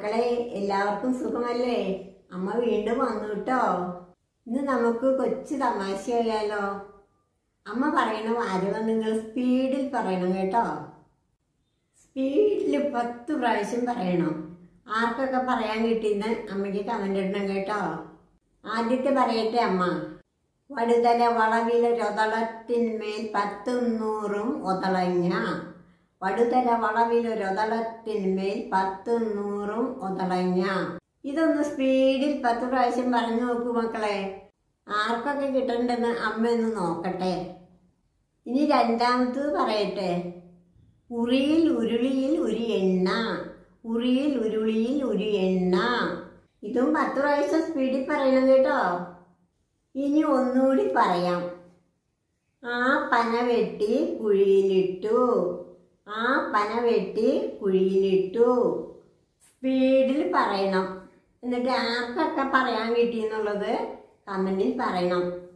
മക്കളെ എല്ലാവർക്കും സുഖമല്ലേ അമ്മ വീണ്ടും വന്നു കേട്ടോ ഇന്ന് നമുക്ക് കൊച്ചു തമാശയായാലോ അമ്മ പറയണ വാചകം നിങ്ങൾ സ്പീഡിൽ പറയണം കേട്ടോ സ്പീഡിൽ പത്ത് പ്രാവശ്യം പറയണം ആർക്കൊക്കെ പറയാൻ കിട്ടിയെന്ന് അമ്മയ്ക്ക് കമന്റ് ഇടണം കേട്ടോ ആദ്യത്തെ പറയട്ടെ അമ്മ വടുതല വളവിലൊരൊതളത്തിന്മേൽ പത്തും നൂറും ഒതളഞ്ഞ വടുതല വളവിലൊരൊതളത്തിന്മേൽ പത്തും നൂറും ഒതളഞ്ഞ ഇതൊന്ന് സ്പീഡിൽ പത്ത് പ്രാവശ്യം പറഞ്ഞു നോക്കൂ മക്കളെ ആർക്കൊക്കെ കിട്ടണ്ടെന്ന് അമ്മ ഒന്ന് നോക്കട്ടെ ഇനി രണ്ടാമത്തത് പറയട്ടെ ഉറിയിൽ ഉരുളിയിൽ ഒരു എണ്ണ ഉറിയിൽ ഉരുളിയിൽ ഒരു എണ്ണ ഇതും പത്ത് പ്രാവശ്യം സ്പീഡിൽ പറയണം കേട്ടോ ഇനി ഒന്നുകൂടി പറയാം ആ പന വെട്ടി കുഴിയിലിട്ടു ആ പന വെട്ടി കുഴിയിലിട്ടു സ്പീഡിൽ പറയണം എന്നിട്ട് ആർക്കൊക്കെ പറയാൻ കിട്ടിയെന്നുള്ളത് കമൻറ്റിൽ പറയണം